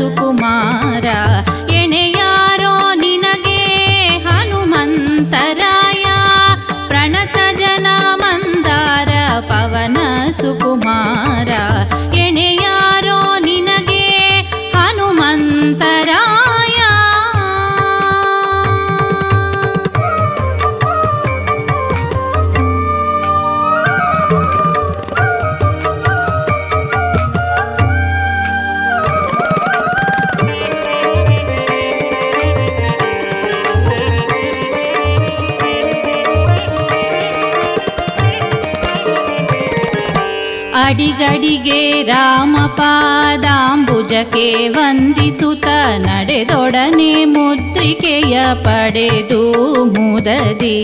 ಸುಕುಮಾರ ಎಣೆಯಾರೋ ನಿನಗೆ ಹನುಮಂತರಾಯ ಪ್ರಣತ ಜನ ಮಂದಾರ ಪವನ ಸುಕುಮಾರ ಎಣೆಯಾರೋ ನಿನಗೆ ಹನುಮಂತರಾಯ ಅಡಿಗಡಿಗೆ ರಾಮಪಾದಾಂಬುಜಕ್ಕೆ ವಂದಿಸುತ್ತ ನಡೆದೊಡನೆ ಮುದ್ರಿಕೆಯ ಪಡೆದು ಮುದದಿ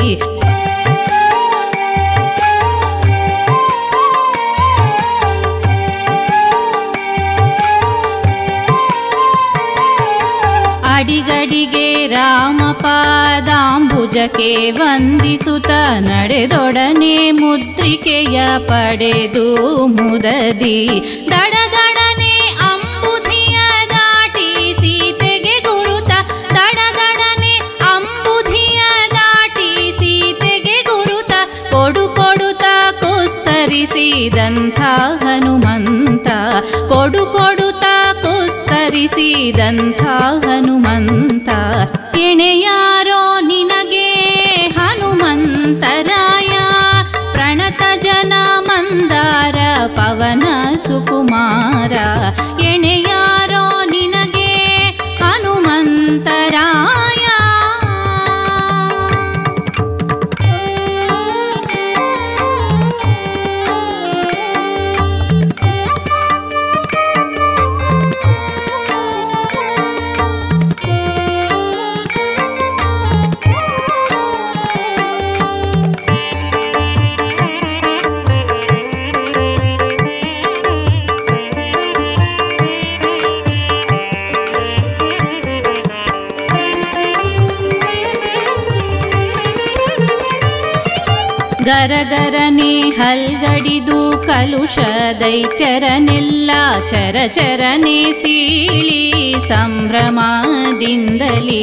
ಅಡಿಗಡಿಗೆ ರಾಮಪಾದಾಂಬುಜಕ್ಕೆ ವಂದಿಸುತ್ತ ನಡೆದೊಡನೆ ಮುದ್ರಿಕೆಯ ಪಡೆದು ಮುದದಿ ದಡದಡನೆ ಅಂಬುಧಿಯ ದಾಟಿ ಸೀತೆಗೆ ಗುರುತ ದಡದಡನೆ ಅಂಬುಧಿಯ ದಾಟಿ ಸೀತೆಗೆ ಗುರುತ ಕೊಡು ಕೊಡುತ್ತ ಕುಸ್ತರಿಸಿದಂಥ ಹನುಮಂತ ಕೊಡು ಕೊಡುತ್ತ ಕುಸ್ತರಿಸಿದಂಥ ಹನುಮಂತ ಎಣೆಯಾರೋ ನಿನಗೆ ಹನುಮಂತರಾಯ ಪ್ರಣತ ಜನ ಮಂದಾರ ಪವನ ಸುಕುಮಾರ ಎಣೆಯಾರೋ ನಿನಗೆ ಹನುಮಂತರಾಯ ಗರಗರನೆ ಹಲ್ಗಡಿದು ಕಲುಷ ದೈತ್ಯರನೆಲ್ಲ ಚರಚರನೆ ಸೀಳಿ ಸಂಭ್ರಮದಿಂದಲೇ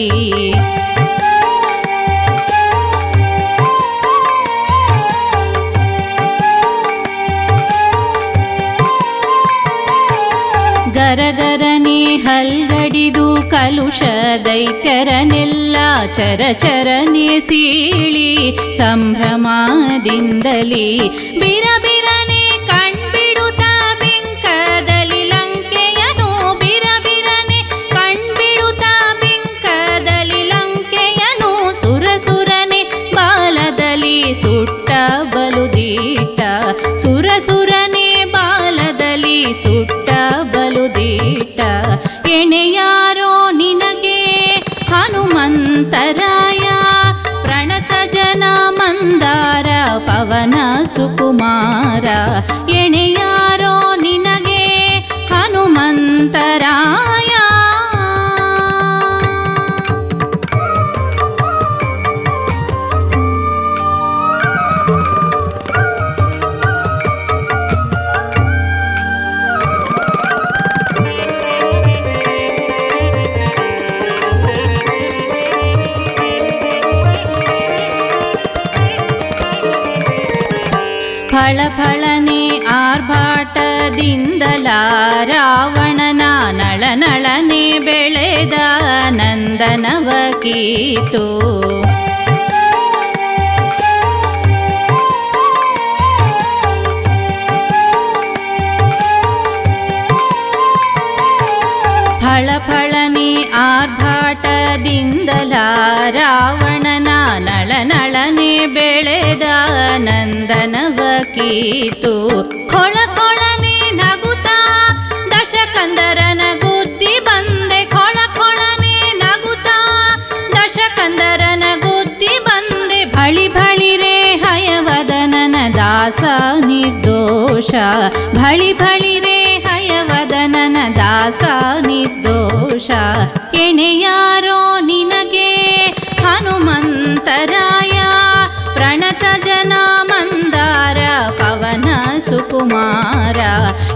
ಗರಗರನೆ ಹಲ್ಗಡಿದು ಕಲುಷ ದೈತ್ಯರನೆಲ್ಲ ಚರಚರನೆ ಸೀಳಿ ಸಂಭ್ರಮದಿಂದಲೇ ಬಿರಬಿರನೆ ಕಣ್ಬಿಡುತ್ತ ಬಿಂಕದಲ್ಲಿ ಲಂಕೆಯನು ಬಿರಬಿರನೆ ಕಣ್ಬಿಡುತ್ತ ಬಿಂಕದಲ್ಲಿ ಲಂಕೆಯನು ಸುರಸುರನೆ ಬಾಲದಲ್ಲಿ ಸುಟ್ಟ ಬಲುದೀಟ ಸುರಸುರನೆ ಬಾಲದಲ್ಲಿ ಸುಟ್ಟ ಬಲುದೀಟ ಎಣೆಯಾರೋ ನಿನಗೆ ಹನುಮಂತರಾಯ ಪ್ರಣತ ಜನ ಮಂದಾರ ಪವನ ಸುಕುಮಾರ ಎಣೆಯಾರೋ ನಿನಗೆ ಹನುಮಂತರಾಯ ಫಳಫಳನೆ ಆರ್ಭಾಟದಿಂದಲ ರಾವಣನ ನಳನಳನೆ ಬೆಳೆದ ನಂದನವ ಕೀತು ಫಳಫಳನೆ ಆರ್ಭಾಟದಿಂದಲ ರಾವಣನ ನಳನಳನೆ ಬೆಳೆದ ನಂದನವ ಕೀತು ಕೊಳ ಕೊಳನೆ ನಗುತ್ತ ದಶಕಂದರನ ಗುದ್ದಿ ಬಂದೆ ಕೊಳ ಕೊಳನೆ ನಗುತ್ತ ದಶಕಂದರನ ಗುದ್ದಿ ಬಂದೆ ಭಳಿ ಭಳಿರೆ ಹಯವದನನ ದಾಸ ನಿರ್ದೋಷ ಭಳಿ ಭಳಿರೆ ಹಯವದನನ ದಾಸ ನಿರ್ದೋಷ ಎಣೆಯಾರೋ ನಿನಗೆ ಹನುಮಂತರಾಯ ಪ್ರಣತ ಜನ ಮಂದಾರ ಪವನ ಸುಕುಮಾರ